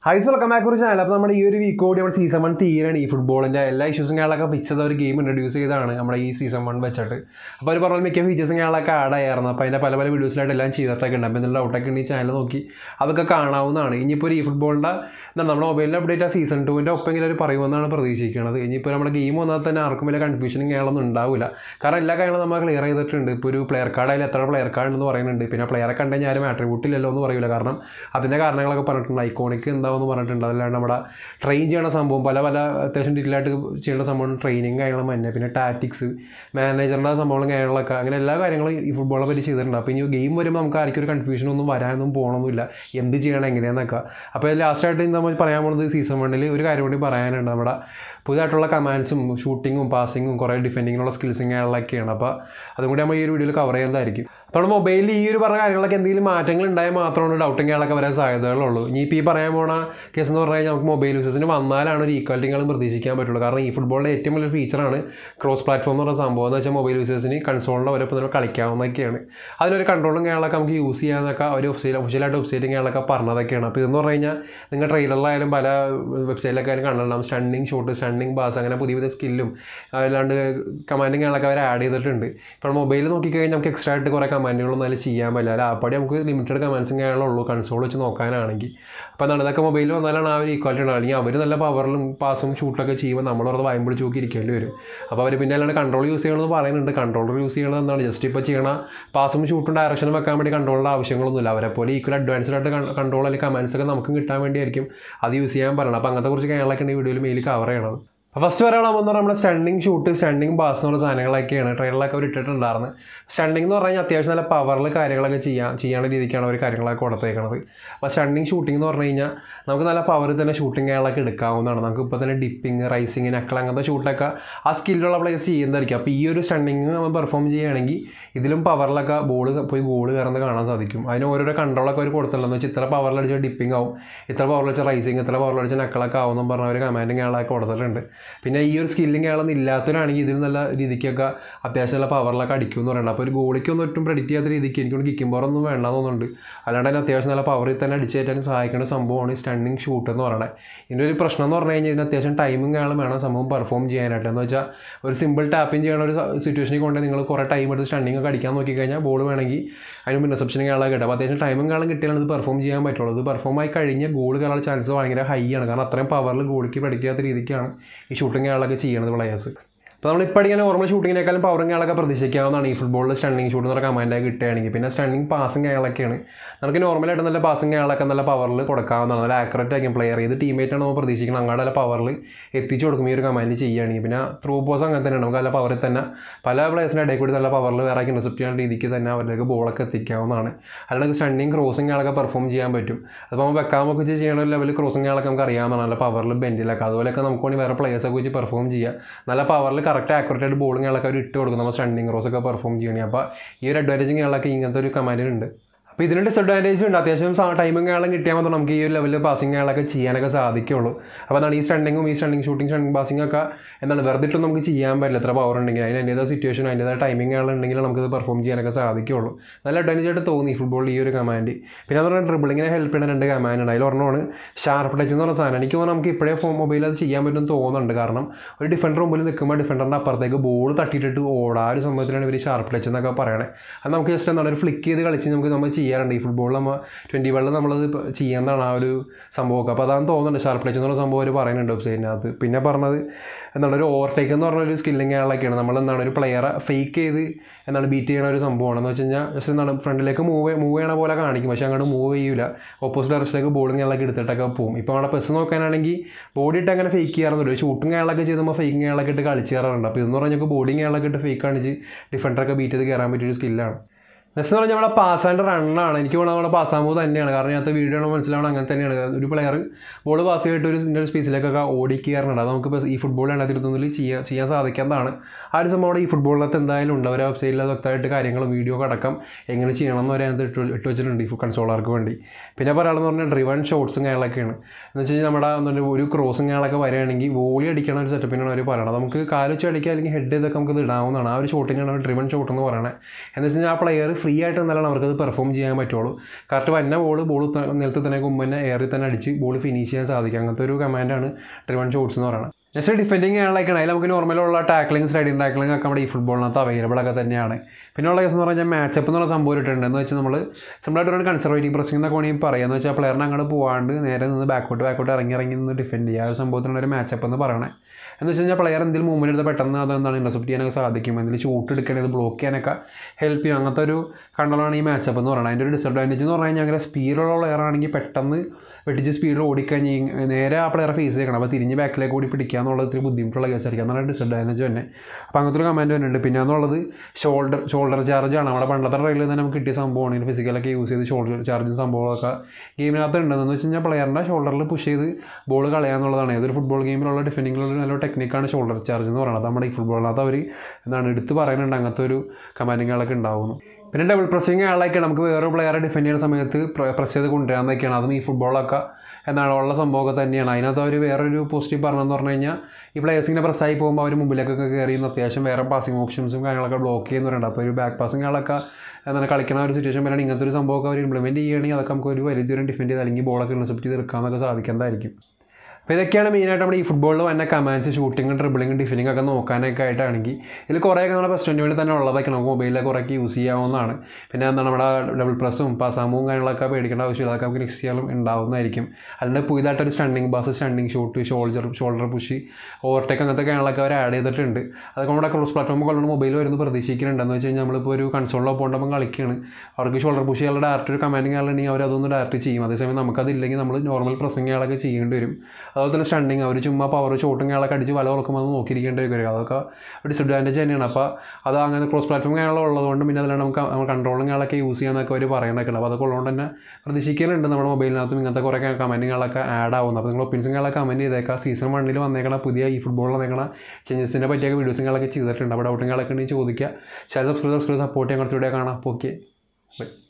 ഹൈസ് welcome back ഒരു channel അപ്പോൾ നമ്മുടെ ഈ ഒരു വീക്ക് കൂടി നമ്മുടെ സീസൺ വൺ തീരാണ് ഈ ഫുട്ബോളിൻ്റെ എല്ലാ ഇഷ്യൂസും കാര്യങ്ങളൊക്കെ ഫിക്സ് ചെയ്ത ഒരു ഗെയിം ഇൻട്രൊഡ്യൂസ് ചെയ്തതാണ് നമ്മുടെ ഈ സീസൺ വൺ വെച്ചിട്ട് അപ്പോൾ അവർ പറഞ്ഞ മിക്ക ഫീച്ചേഴ്സും കാര്യങ്ങളൊക്കെ ആഡ് ആയിരുന്നു അപ്പോൾ അതിൻ്റെ പല പല വീഡിയോസിലായിട്ട് എല്ലാം ചെയ്തിട്ടൊക്കെ ഉണ്ട് അപ്പോൾ എന്തെങ്കിലും ഡൗട്ടൊക്കെ ഉണ്ട് ഈ ചാനൽ നോക്കി അതൊക്കെ കാണാവുന്നതാണ് ഇനിയിപ്പോൾ ഒരു ഈ ഫുട്ബോളിൻ്റെ എന്താണ് നമ്മുടെ മൊബൈലിൻ്റെ അപ്ഡേറ്റ് ആ സീസൺ ടുവിൻ്റെ ഒപ്പെങ്കിലും അവർ പറയുമെന്നാണ് പ്രതീക്ഷിക്കുന്നത് ഇനിയിപ്പോൾ നമ്മുടെ ഗെയിം വന്നാൽ തന്നെ ആർക്കും വലിയ കൺഫ്യൂഷനും കാര്യങ്ങളൊന്നും ഉണ്ടാവില്ല കാരണം എല്ലാ കാര്യങ്ങളും നമ്മൾ ക്ലിയർ ചെയ്തിട്ടുണ്ട് ഇപ്പോൾ ഒരു പ്ലെയർ കാർഡ് അതിൽ എത്ര പ്ലെയർ കാർഡ് ഉണ്ടെന്ന് പറയുന്നുണ്ട് പിന്നെ പ്ലെയറെ കണ്ടു കഴിഞ്ഞാൽ ആരും ആട്രിബ്യൂട്ട് ഇല്ലല്ലോ എന്ന് പറയില്ല കാരണം അതിൻ്റെ കാരണങ്ങളൊക്കെ പറഞ്ഞിട്ടുണ്ട് ഐക്കോണിക് എന്താവെന്ന് പറഞ്ഞിട്ടുണ്ട് അതല്ലാണ്ട് നമ്മുടെ ട്രെയിൻ ചെയ്യണ സംഭവം പല പല അത്യാവശ്യം ഡീറ്റെയിൽ ആയിട്ട് ചെയ്യേണ്ട സംഭവം ട്രെയിനിങ് കാര്യങ്ങളും തന്നെ പിന്നെ ടാറ്റിക്സ് മാനേജറിൻ്റെ സംഭവങ്ങളും കാര്യങ്ങളൊക്കെ അങ്ങനെ എല്ലാ കാര്യങ്ങളും ഈ ഫുട്ബോളെ പറ്റി ചെയ്തിട്ടുണ്ട് അപ്പോൾ ഇനി ഗെയിം വരുമ്പോൾ നമുക്ക് ആർക്കും ഒരു കൺഫ്യൂഷൻ ഒന്നും വരാനൊന്നും പോകണമൊന്നുമില്ല എന്ത് ചെയ്യണം എങ്ങനെയാണെന്നൊക്കെ അപ്പോൾ ലാസ്റ്റായിട്ട് നമ്മൾ പറയാൻ പോകുന്നത് സീസൺ വണ്ണിൽ ഒരു കാര്യം കൂടി പറയാനുണ്ട് നമ്മുടെ പുതിയതായിട്ടുള്ള കമാൻഡ്സും ഷൂട്ടിങ്ങും പാസിങ്ങും കുറേ ഡിഫെൻഡിങ്ങിനുള്ള സ്കിൽസും കാര്യങ്ങളൊക്കെയാണ് അപ്പോൾ അതും കൂടി നമ്മൾ ഈ ഒരു വീഡിയോയിൽ കവർ ചെയ്യുന്നതായിരിക്കും അപ്പോൾ നമ്മുടെ മൊബൈലിൽ ഈ ഒരു പറഞ്ഞ കാര്യങ്ങളൊക്കെ എന്തെങ്കിലും മാറ്റങ്ങൾ ഉണ്ടായാൽ മാത്രമാണ് ഡൗട്ടും കാര്യങ്ങളൊക്കെ വരാൻ സാധ്യതകളുള്ളൂ ഇനി ഇപ്പോൾ ഈ പറയാൻ പോണ കേസ് എന്ന് പറഞ്ഞു കഴിഞ്ഞാൽ നമുക്ക് മൊബൈൽ യൂസേഴ്സിന് വന്നാലാണ് ഒരു ഈക്വാലിറ്റികളും പ്രതീക്ഷിക്കാൻ പറ്റുള്ളൂ കാരണം ഈ ഫുട്ബോളിൻ്റെ ഏറ്റവും വലിയ ഫീച്ചറാണ് ക്രോസ് പ്ലാറ്റ്ഫോം എന്ന് പറഞ്ഞ സംഭവം എന്ന് വെച്ചാൽ മൊബൈൽ യൂസേഴ്സിന് കൺസോളിൻ്റെ ഒരൊപ്പം തന്നെ കളിക്കാവുന്നതൊക്കെയാണ് അതിനൊരു കൺട്രോളും കാര്യങ്ങളൊക്കെ നമുക്ക് യൂസ് ചെയ്യാനൊക്കെ ഒരു വെബ്സൈറ്റ് ഒഫീഷ്യലായിട്ട് വെബ്സൈറ്റും കാര്യങ്ങളൊക്കെ പറഞ്ഞതൊക്കെയാണ് അപ്പോൾ ഇതെന്ന് പറഞ്ഞു കഴിഞ്ഞാൽ നിങ്ങൾ ട്രെയിലറിലായാലും പല വെബ്സൈറ്റിലൊക്കെ ആയാലും കണ്ടിട്ടുണ്ടാകും സ്റ്റണ്ണിങ് ഷോട്ട് സ്റ്റണ്ണിങ് ബാസ് അങ്ങനെ പുതിയ പുതിയ സ്കില്ലും അല്ലാണ്ട് കമാൻഡും കാര്യങ്ങളൊക്കെ അവർ ആഡ് ചെയ്തിട്ടുണ്ട് ഇപ്പോൾ മൊബൈലിൽ നോക്കിക്കഴിഞ്ഞാൽ നമുക്ക് എക്സ്ട്രാ ആയിട്ട് കുറേ കമാൻഡുകളൊന്നും അതിൽ ചെയ്യാൻ പറ്റില്ല അല്ല ആപ്പാടി നമുക്ക് ലിമിറ്റഡ് കമാൻഡ്സും കാര്യങ്ങളുള്ളൂ കൺസോൾ വെച്ച് നോക്കാനാണെങ്കിൽ അപ്പോൾ എന്താണ് ഇതൊക്കെ മൊബൈലിൽ വന്നാലാണ് ആ ഒരു ഈക്വാലിറ്റി ഉണ്ടാവുക അല്ലെങ്കിൽ അവർ നല്ല പവറിലും പാസും ഷൂട്ടൊക്കെ ചെയ്യുമ്പോൾ നമ്മൾ വെറുതെ വായും പിടിച്ച് നോക്കി ഇരിക്കേണ്ടി വരും അപ്പോൾ അവർ പിന്നെ അല്ലാണ്ട് കൺട്രോൾ യൂസ് ചെയ്യണമെന്ന് പറയുന്നുണ്ട് കൺട്രോളർ യൂസ് ചെയ്യണത് എന്താണ് ജസ്റ്റ് ഇപ്പോൾ ചെയ്യണ പാസും ഷൂട്ടും ഡയറക്ഷനും വെക്കാൻ വേണ്ടി കൺട്രോളിൻ്റെ ആവശ്യങ്ങളൊന്നുമില്ല അവരെ പോലെ ഈക്വൽ അഡ്വാൻസ്ഡ് ആയിട്ട് കൺട്രോൾ അല്ലെങ്കിൽ കമാൻഡ്സ് ഒക്കെ നമുക്കും കിട്ടാൻ വേണ്ടിയായിരിക്കും അത് യൂസ് ചെയ്യാൻ പറയണം അപ്പോൾ അങ്ങനത്തെ കുറച്ച് കാര്യങ്ങളൊക്കെ ഈ വീഡിയോയിൽ മെയിൽ കവർ ചെയ്യണം ഫസ്റ്റ് പറയാനുള്ളത് എന്ന് പറഞ്ഞാൽ നമ്മുടെ സ്റ്റണ്ണിങ് ഷൂട്ട് സ്റ്റണ്ണിങ് ബാസ് എന്ന് പറഞ്ഞ സാധനങ്ങളൊക്കെയാണ് ട്രെയിലറിലൊക്കെ അവർ ഇട്ടിട്ടുണ്ടായിരുന്നു സ്റ്റണ്ണിങ് എന്ന് പറഞ്ഞാൽ അത്യാവശ്യം നല്ല പവറിൽ കാര്യങ്ങളൊക്കെ ചെയ്യാൻ ചെയ്യാനുള്ള രീതിക്കാണ് അവർ കാര്യങ്ങളൊക്കെ കൊടുത്തേക്കുന്നത് അപ്പോൾ സ്റ്റണ്ണിങ് ഷൂട്ടിംഗ് എന്ന് പറഞ്ഞു കഴിഞ്ഞാൽ നമുക്ക് നല്ല പവറിൽ തന്നെ ഷൂട്ടിംഗ് കാര്യങ്ങളൊക്കെ എടുക്കാവുന്നതാണ് നമുക്ക് ഇപ്പോൾ തന്നെ ഡിപ്പിങ് റൈസിങ് നക്കൾ അങ്ങനത്തെ ഷൂട്ടൊക്കെ ആ സ്കില്ലുള്ള പ്ലേസ് ചെയ്യുന്നതായിരിക്കും അപ്പോൾ ഈ ഒരു സ്റ്റണ്ണിങ് നമ്മൾ പെർഫോം ചെയ്യുകയാണെങ്കിൽ ഇതിലും പവറിലൊക്കെ ബോൾ പോയി ഗോൾ കയറുന്നത് കാണാൻ സാധിക്കും അതിന് ഓരോരോ കൺട്രോളൊക്കെ അവർ കൊടുത്തിട്ടുണ്ടെന്ന് വെച്ചാൽ ഇത്ര പവറിൽ അടിച്ച ഡിപ്പിംഗ് ആവും ഇത്ര പവറിൽ വെച്ച റൈസിങ് ഇത്ര പവറിൽ അടിച്ച നക്കളൊക്കെ ആവും എന്ന് പറഞ്ഞ ഒരു കമാൻഡും കാര്യങ്ങളൊക്കെ കൊടുത്തിട്ടുണ്ട് പിന്നെ ഈ ഒരു സ്കില്ലും കേരളം ഇല്ലാത്തവരാണെങ്കിൽ ഇതിൽ നല്ല രീതിക്കൊക്കെ അത്യാവശ്യം നല്ല പവറിലൊക്കെ അടിക്കും എന്ന് പറയുന്നത് അപ്പോൾ ഒരു ഗോളിക്കൊന്നും ഒട്ടും പ്രെഡിക്റ്റ് ചെയ്യാത്ത രീതിക്ക് എനിക്കൊന്ന് കിക്കും പവറൊന്നും വേണ്ട തോന്നുന്നുണ്ട് അല്ലാണ്ട് തന്നെ അത്യാവശ്യം നല്ല പവറിൽ തന്നെ അടിച്ചു കയറ്റാൻ സഹായിക്കുന്ന സംഭവമാണ് ഈ സ്റ്റണ്ണിങ് ഷൂട്ട് എന്ന് പറയുന്നത് ഇതിൻ്റെ ഒരു പ്രശ്നം എന്ന് പറഞ്ഞു കഴിഞ്ഞാൽ ഇതിന് അത്യാവശ്യം ടൈമും കേരളം വേണം സംഭവം പെർഫോം ചെയ്യാനായിട്ട് എന്ന് വെച്ചാൽ ഒരു സിമ്പിൾ ടാപ്പിംഗ് ചെയ്യണ ഒരു സിറ്റുവേഷനിൽ കൊണ്ട് നിങ്ങൾ കുറേ ടൈം എടുത്ത് സ്റ്റണ്ണിങ് ഒക്കെ അടിക്കാൻ നോക്കിക്കഴിഞ്ഞാൽ ബോൾ വേണമെങ്കിൽ അതിന് മുമ്പ് റിസപ്ഷനും കേരളം കിട്ടും അപ്പോൾ അത്യാവശ്യം ടൈമും കേരളം കിട്ടിയാലാണ് ഇത് പെർഫോം ചെയ്യാൻ പറ്റുള്ളൂ ഇത് പെർഫോം ആയി കഴിഞ്ഞാൽ ഗോൾ കയറാൻ ചാൻസ് ഭയങ്കര ഹൈ ആണ് കാരണം അത്രയും പവറിൽ ഗോളിക്ക് പഠിക്കാത്ത രീതിക്കാണ് ഈ ഷൂട്ടിംഗ് കേരളമൊക്കെ ചെയ്യണത് പ്ലേയേഴ്സ് അപ്പോൾ നമ്മൾ ഇപ്പോൾ അടിക്കാൻ നോർമൽ ഷൂട്ടിങ്ങിനേക്കാളും പവറും കാര്യങ്ങളൊക്കെ പ്രതീക്ഷിക്കാവുന്നതാണ് ഈ ഫുട്ബോളിൽ സ്റ്റണ്ണിങ് ഷൂട്ട് എന്ന് പറഞ്ഞ കമാൻഡായി കിട്ടുകയാണെങ്കിൽ പിന്നെ സ്റ്റണ്ണിങ് പാസിങ് കാര്യങ്ങളൊക്കെയാണ് നമുക്ക് നോർമലായിട്ട് നല്ല പാസിങ് കാര്യങ്ങളൊക്കെ നല്ല പവറിൽ കൊടുക്കാവുന്നതാണ് നല്ല ആക്യുറേറ്റ് ആയിരിക്കും പ്ലെയർ ഏത് ടീമേറ്റാണ് നമ്മൾ പ്രതീക്ഷിക്കുന്നത് അങ്ങോട്ട് നല്ല പവറിൽ എത്തിച്ചു കൊടുക്കും ഈ ഒരു കമാൻഡ് ചെയ്യുകയാണെങ്കിൽ പിന്നെ ത്രൂ പോസ് അങ്ങനെ തന്നെയാണ് നമുക്ക് നല്ല പവറിൽ തന്നെ പല പ്ലേയേഴ്സിൻ്റെ ഇടയിൽ കൂടി നല്ല പവറിൽ വേറെ ഇൻറ്റർസെപ്റ്റ് ചെയ്യുന്ന രീതിക്ക് തന്നെ അവരിലേക്ക് ബോളൊക്കെ എത്തിക്കാവുന്നതാണ് അല്ലെങ്കിൽ സ്റ്റണ്ണിങ് ക്രോസിങ് കാര്യങ്ങളൊക്കെ പെർഫോം ചെയ്യാൻ പറ്റും അപ്പോൾ നമ്മൾ വെക്കാമൊക്കെ വെച്ച് ചെയ്യണ ഒരു ലെവലിൽ ക്രോസിങ് കാര്യങ്ങളൊക്കെ നമുക്ക് അറിയാവുന്നതാണ് നല്ല പവറിൽ ബെൻഡിലൊക്കെ അതുപോലെയൊക്കെ നമുക്ക് വേണ്ടി വേറെ പ്ലേയേഴ്സൊക്കെ വെച്ച് പെർഫോം ചെയ്യാം നല്ല പവറിൽ കറക്റ്റ് ആക്യുറേറ്റ് ആയിട്ട് ബോളിങ്ങുകളൊക്കെ അവർ ഇട്ട് കൊടുക്കും നമ്മൾ സ്റ്റണ്ടിങ് റോസ് ഒക്കെ പെർഫോം ചെയ്യണേ അപ്പോൾ ഈ ഒരു അഡ്വാൻറ്റേജുകളൊക്കെ ഇങ്ങനത്തെ ഒരു കമാൻഡിനുണ്ട് അപ്പോൾ ഇതിന് ഡിസഡ്വാൻറ്റേജ് ഉണ്ട് അത്യാവശ്യം ടൈമും കാലം കിട്ടിയാൽ മാത്രം നമുക്ക് ഈ ഒരു ലെവലിൽ പാസിംഗ് കാലൊക്കെ ചെയ്യാനൊക്കെ സാധിക്കുള്ളൂ അപ്പോൾ അതാണ് ഈ സ്റ്റണ്ടിങ്ങും ഈ സ്റ്റണ്ടിങ് ഷൂട്ടിംഗ് സ്റ്റണ്ടിങ് പാസിംഗ് ഒക്കെ എന്താണ് വെറുതെ ഇട്ടൊന്നും നമുക്ക് ചെയ്യാൻ പറ്റില്ല എത്ര പവർ ഉണ്ടെങ്കിൽ അതിന് അതിൻ്റെതായ സിറ്റുവേഷൻ അതിൻ്റെതായ ടൈമിംഗ് ഉണ്ടെങ്കിൽ നമുക്കത് പെർഫോം ചെയ്യാനൊക്കെ സാധിക്കുള്ളൂ നല്ല അഡ്വാൻറ്റേജ് ആയിട്ട് തോന്നി ഫുട്ബോളിൽ ഈ ഒരു കമാൻഡ് പിന്നെ എന്ന് പറഞ്ഞാൽ ഡ്രിബിളിങ്ങിനെ ഹെൽപ്പ് ചെയ്യുന്ന രണ്ട് കമാൻഡ് ഉണ്ട് അതിൽ ഒരെണ്ണമാണ് ഷാർപ്പ് ടച്ച് എന്ന് പറഞ്ഞ സാധനം എനിക്ക് തോന്നുന്നു നമുക്ക് ഇപ്പോഴേ ഫോൺ മൊബൈൽ അത് ചെയ്യാൻ പറ്റുമെന്ന് തോന്നുന്നുണ്ട് കാരണം ഒരു ഡിഫൻഡർ മുമ്പിൽ നിൽക്കുമ്പോൾ ഡിഫൻഡറിൻ്റെ അപ്പുറത്തേക്ക് ബോൾ തട്ടിയിട്ടിട്ട് ഓടാ ഒരു സംഭവത്തിലാണ് ഇവർ ഷാർപ്പ് ടച്ച് എന്നൊക്കെ പറയണേ അത് നമുക്ക് ജസ്റ്റ് എന്താണ് ഒരു ഫ്ലിക്ക് ചെയ്ത് കളിച്ച് നമുക്ക് നമ്മൾ ചെയ്യാറുണ്ട് ഈ ഫുട്ബോളിൽ നമ്മൾ ട്വൻറ്റി വേൾഡിൽ നമ്മളത് ചെയ്യുന്നതാണ് ആ ഒരു സംഭവമൊക്കെ അപ്പോൾ അതാണ് തോന്നുന്നുണ്ട് ഷാർപ്പ് ടച്ച് എന്നുള്ള സംഭവം അവർ പറയുന്നുണ്ട് വെബ്സൈറ്റിനകത്ത് പിന്നെ പറഞ്ഞത് എന്താണ് ഒരു ഓവർടേക്ക് എന്ന് പറഞ്ഞ ഒരു സ്കില്ലിങ് ആളൊക്കെയാണ് നമ്മൾ എന്താണ് ഒരു പ്ലെയറെ ഫേക്ക് ചെയ്ത് എന്താണ് ബീറ്റ് ചെയ്യുന്ന ഒരു സംഭവമാണ് എന്ന് വെച്ച് കഴിഞ്ഞാൽ ജസ്റ്റ് എന്താണ് ഫ്രണ്ടിലേക്ക് മൂവ് മൂവ് ചെയ്യണ പോലെ കാണിക്കും പക്ഷേ അങ്ങോട്ട് മൂവ് ചെയ്യൂല ഓപ്പോസിറ്റ് ഡയറക്ഷനിലേക്ക് ബോളിങ് ആളൊക്കെ എടുത്തിട്ടൊക്കെ പോകും ഇപ്പോൾ നമ്മുടെ പെസ് നോക്കാനാണെങ്കിൽ ബോഡി ഇട്ട് അങ്ങനെ ഫേക്ക് ചെയ്യാറുണ്ട് ഷൂട്ടിങ് ആളൊക്കെ ചെയ്ത് നമ്മൾ ഫേക്കിങ് ആളൊക്കെ ഇട്ട് കളിച്ച് കയറാറുണ്ട് അപ്പോൾ ഇതെന്ന് പറഞ്ഞാൽ ബോഡിങ് ആളൊക്കെ ഇട്ട് ഫേക്ക് കാണിച്ച് ഡിഫൻഡറൊക്കെ ബീറ്റ് ചെയ്ത് കയറാൻ പറ്റിയൊരു സ്കില്ലാണ് നെക്സ്റ്റ് എന്ന് പറഞ്ഞാൽ നമ്മുടെ പാസ് ആൻഡ് റണ്ണാണ് എനിക്ക് വേണം നമ്മുടെ പാസ് ആകുമ്പോൾ തന്നെയാണ് കാരണം ഇതിനകത്ത് വീഡിയോ ആണ് മനസ്സിലാവണം അങ്ങനെ തന്നെയാണ് ഒരു പ്ലെയർ ബോൾ പാസ് ചെയ്തിട്ട് ഒരു ഒരു സ്പേസിലേക്കൊക്കെ ഓടി കയറുന്നുണ്ട് അത് നമുക്ക് ഈ ഫുട്ബോൾ രണ്ടായിരത്തി ഇരുപത്തൊന്നിൽ ചെയ്യാൻ ചെയ്യാൻ സാധിക്കാത്തതാണ് ആ ഒരു സംഭവം ഈ ഫുട്ബോളിനകത്ത് എന്തായാലും ഉണ്ട് അവർ വെബ്സൈറ്റിൽ വ്യക്തമായിട്ട് കാര്യങ്ങളും വീഡിയോ അടക്കം എങ്ങനെ ചെയ്യണം എന്ന് വരെ അതിനകത്ത് ഇട്ട് ഇട്ട് വെച്ചിട്ടുണ്ട് ഈ കൺസോളർക്ക് വേണ്ടി പിന്നെ പറയാമെന്ന് പറഞ്ഞാൽ ഡ്രിവൺ ഷോട്ട്സും കാര്യങ്ങളൊക്കെയാണ് എന്ന് വെച്ച് കഴിഞ്ഞാൽ നമ്മുടെ എന്താ പറയുക, ഒരു ക്രോസിങ് ആളൊക്കെ വരികയാണെങ്കിൽ വോളി അടിക്കണ ഒരു സെറ്റപ്പിനാണ് അവർ പറയുന്നത് നമുക്ക് കാല് വെച്ച് അടിക്കുക അല്ലെങ്കിൽ ഹെഡ് ചെയ്തൊക്കെ നമുക്ക് ഇത് ഇടാവുന്നതാണ് ആ ഒരു ഷോട്ടിങ്ങാണ് ഡ്രിവൺ ഷോട്ട് എന്ന് പറയുന്നത് എന്ന് വെച്ച് കഴിഞ്ഞാൽ ആ പ്ലെയർ ഫ്രീ ആയിട്ട് എന്നാലാണ് അവർക്കത് പെർഫോം ചെയ്യാൻ പറ്റുള്ളൂ കറക്റ്റ് വന്ന ബോൾ ബോൾ നിലത്ത് തന്നെ കുമ്പന്നെ എയറിൽ തന്നെ അടിച്ച് ബോൾ ഫിനിഷ് ചെയ്യാൻ സാധിക്കും അങ്ങനത്തെ ഒരു കമാൻഡാണ് ഡ്രിവൺ ഷോട്ട്സ് എന്ന് പറയുന്നത് നെക്സ്റ്റ് ഡിഫെൻഡിങ് ആളൊക്കെയാണ് അതിൽ നമുക്ക് നോർമലുള്ള ടാക്ലിംഗ് സ്ലൈഡിങ് ടാക്ലിംഗ് ഒക്കെ നമ്മുടെ ഈ ഫുട്ബോളിനകത്ത് അവൈലബിൾ ഒക്കെ തന്നെയാണ് പിന്നെ ഉള്ള കേസ് എന്ന് പറഞ്ഞാൽ മാച്ചപ്പ് എന്നുള്ള സംഭവം ഇട്ടുണ്ട് എന്ന് വെച്ചാൽ നമ്മൾ സിമ്പിളായിട്ട് ഒരു കൺസർവേറ്റീവ് പ്രസിംഗ് എന്നൊക്കെ വേണമെങ്കിൽ പറയാം എന്ന് വെച്ചാൽ പ്ലെയറിനെ അങ്ങോട്ട് പോകാണ്ട് നേരെ നിന്ന് ബാക്കോട്ട് ബാക്കോട്ട് ഇറങ്ങി ഇറങ്ങി നിന്ന് ഡിഫെൻഡ് ചെയ്യുക ആ ഒരു സംഭവത്തിനുള്ള ഒരു മാച്ചപ്പ് എന്ന് പറയണേ എന്ന് വെച്ച് കഴിഞ്ഞാൽ പ്ലെയർ എന്തെങ്കിലും മൂവ്മെൻറ്റ് എടുത്താൽ പെട്ടെന്ന് അതെന്താണ് ഇൻ്റർസെപ്റ്റ് ചെയ്യാനൊക്കെ സാധിക്കും എന്തെങ്കിലും ഷൂട്ട് എടുക്കണത് ബ്ലോക്ക് ചെയ്യാനൊക്കെ ഹെൽപ്പ് ചെയ്യും അങ്ങനത്തെ ഒരു കണ്ടലാണ് ഈ മാച്ചപ്പ് എന്ന് പറയുന്നത് അതിൻ്റെ ഒരു ഡിസഡ്വാൻറ്റേജ് എന്ന് പറഞ്ഞു കഴിഞ്ഞാൽ അങ്ങനെ സ്പീഡുള്ള പ്ലെയർ ആണെങ്കിൽ പെട്ടെന്ന് വെട്ടിച്ച് സ്പീഡിൽ ഓടിക്കഴിഞ്ഞ് ഈ- നേരെ ആ പ്ലെയറെ ഫേസ് ചെയ്യണം അപ്പോൾ തിരിഞ്ഞ് ബാക്കിലേക്ക് കൂടി പിടിക്കുക എന്നുള്ളത് ഇത്തിരി ബുദ്ധിമുട്ടുള്ള കേസായിരിക്കും അതാണ് ഡിസഡ്വാൻറ്റേജ് തന്നെ അപ്പോൾ അങ്ങനത്തെ ഒരു കമാൻഡ് വരുന്നുണ്ട് പിന്നെ എന്നുള്ളത് ഷോൾഡർ ഷോൾഡർ ചാർജ് ആണ് നമ്മുടെ പണ്ടത്തെ റെയിലിൽ തന്നെ നമുക്ക് കിട്ടിയ സംഭവമാണ് ഫിസിക്കലൊക്കെ യൂസ് ചെയ്ത് ഷോൾഡർ ചാർജും സംഭവങ്ങളൊക്കെ ഗെയിമിനകത്ത് ഉണ്ടെന്ന് വെച്ച് കഴിഞ്ഞാൽ പ്ലെയറിൻ്റെ ഷോൾഡറിൽ പുഷ് ചെയ്ത് ബോൾ കളയാന്നുള്ളതാണ് ഏതൊരു ഫുട്ബോൾ ഗെയിമിലുള്ള ഡിഫെൻഡിങ്ങിലുള്ള നല്ല ടെക്നിക്കാണ് ഷോൾഡർ ചാർജ് എന്ന് പറയുന്നത് നമ്മുടെ ഈ ഫുട്ബോളിനകത്ത് അവർ എന്താണ് എടുത്ത് പറയുന്നുണ്ട് അങ്ങനത്തെ ഒരു കമാൻഡിങ്ങുകളൊക്കെ ഉണ്ടാവുന്നു പിന്നെ ഡബിൾ പ്രസ്സിങ് ആളൊക്കെ നമുക്ക് വേറെ പ്ലെയറെ ഡിഫെൻഡ് ചെയ്യുന്ന സമയത്ത് പ്രസ് ചെയ്ത് കൊണ്ടുവരാന്നൊക്കെയാണ് അതും ഈ ഫുട്ബോളൊക്കെ എന്താണ് ഉള്ള സംഭവമൊക്കെ തന്നെയാണ് അതിനകത്ത് അവർ വേറൊരു പോസിറ്റീവ് പറഞ്ഞതെന്ന് പറഞ്ഞു കഴിഞ്ഞാൽ ഈ പ്ലേയേഴ്സിങ്ങനെ പ്രസ്സായി പോകുമ്പോൾ അവർ മുമ്പിലേക്കൊക്കെ കയറി ഇന്ന് അത്യാവശ്യം വേറെ പാസിംഗ് ഓപ്ഷൻസും കാര്യങ്ങളൊക്കെ ബ്ലോക്ക് ചെയ്യുന്നുണ്ട് അപ്പോൾ ഒരു ബാക്ക് പാസിംഗ് ആളൊക്കെ എന്താണ് കളിക്കുന്ന ഒരു സിറ്റുവേഷൻ വരാണ് ഇങ്ങനത്തെ ഒരു സംഭവമൊക്കെ അവർ ഇംപ്ലിമെൻറ്റ് ചെയ്യുകയാണെങ്കിൽ അതൊക്കെ നമുക്ക് ഒരു വലിയ ദൂരം ഡിഫെൻഡ് ചെയ്ത് അല്ലെങ്കിൽ ബോളൊക്കെ ഇന്റർസെപ്റ്റ് ചെയ്ത് എടുക്കാമെന്നൊക്കെ സാധിക്കുന്നതായിരിക്കും അപ്പോൾ ഇതൊക്കെയാണ് മെയിനായിട്ട് നമ്മുടെ ഈ ഫുട്ബോളിൽ വന്ന കമാൻഡ്സ് ഷൂട്ടിങ്ങും ട്രിബിളിങ്ങും ഡിഫിനിങ് ഒക്കെ നോക്കാനൊക്കെ ആയിട്ടാണെങ്കിൽ ഇതിൽ കുറേയൊക്കെ നമ്മുടെ പ്ലസ് ട്വൻറ്റി വേണ്ടി തന്നെ ഉള്ളതൊക്കെ നമുക്ക് മൊബൈലിൽ കുറേയൊക്കെ യൂസ് ചെയ്യാവുന്നതാണ് പിന്നെ എന്താണ് നമ്മുടെ ഡബിൾ പ്രസ്സും പാസാമും കാര്യങ്ങളൊക്കെ പേടിക്കേണ്ട ആവശ്യമില്ല അതൊക്കെ നമുക്ക് നെക്സ്റ്റ് ചെയ്യാനും ഉണ്ടാവുന്നതായിരിക്കും അതിൻ്റെ പുതിയതായിട്ടൊരു standing pass standing shoot shoulder shoulder push overtake അങ്ങനത്തെ കാര്യങ്ങളൊക്കെ അവർ ആഡ് ചെയ്തിട്ടുണ്ട് അതൊക്കെ നമ്മുടെ ക്രോസ് പ്ലാറ്റ്ഫോം കൊണ്ടുള്ള മൊബൈൽ വരുന്ന പ്രതീക്ഷിക്കുന്നുണ്ട് എന്ന് വെച്ച് കഴിഞ്ഞാൽ നമ്മളിപ്പോൾ ഒരു കൺസോളിൽ ഒപ്പം കളിക്കുകയാണ് അവർക്ക് ഷോൾഡർ പുഷ് ചെയ്യാനുള്ള ഡയറക്റ്റ് ഒരു കമാൻഡിങ് ആളുണ്ടെങ്കിൽ അവർ അതൊന്ന് ഡയറക്റ്റ് ചെയ്യും അതേസമയം നമുക്കതില്ലെങ്കിൽ നമ്മൾ നോർമൽ പ്രസ്സിങ് ആളൊക്കെ ചെയ്യേണ്ടി വരും അതുപോലെ തന്നെ സ്റ്റണ്ടിങ് അവർ ചുമ്മാ പവർ ഷോട്ടും ആളൊക്കെ അടിച്ച് വല തുറക്കുമ്പോൾ അത് നോക്കിയിരിക്കേണ്ടി വരും അതൊക്കെ ഒരു ഡിസഡ്വാൻറ്റേജ് തന്നെയാണ് അപ്പോൾ അത് അങ്ങനെ ക്രോസ് പ്ലാറ്റ്ഫോം കാര്യങ്ങൾ ഉള്ളതുകൊണ്ട് പിന്നെ അതിലാണ് നമുക്ക് നമ്മൾ കൺട്രോളിങ് ആളൊക്കെ യൂസ് ചെയ്യാനൊക്കെ അവർ പറയണൊക്കെ അപ്പോൾ അതൊക്കെ ഉള്ളതുകൊണ്ട് തന്നെ പ്രതീക്ഷിക്കുന്നുണ്ട് നമ്മുടെ മൊബൈലിനകത്തും ഇങ്ങനത്തെ കുറേ കമൻറ്റുകളൊക്കെ ആഡ് ആവുന്നു അപ്പോൾ നിങ്ങൾ ഒപ്പീനിയൻസുകളൊക്കെ കമൻറ്റ് ചെയ്തേക്കാം സീസൺ വണ്ണിൽ വന്നേക്കണ പുതിയ ഈ ഫുട്ബോളിൽ വന്നേക്കണ ചേഞ്ചസിനെ പറ്റിയൊക്കെ വീഡിയോസുകളൊക്കെ ചെയ്തിട്ടുണ്ട് അപ്പോൾ ഡൗട്ടുകളൊക്കെ ഉണ്ടെങ്കിൽ ചോദിക്കുക ചാനൽ സബ്സ്ക്രൈബ് സബ്സ്ക്രൈബ് സപ്പോർട്ട് ചെയ്യാൻ കുറച്ചുകൂടെ കാണാം അപ്പോൾ ഓക്കെ ബൈ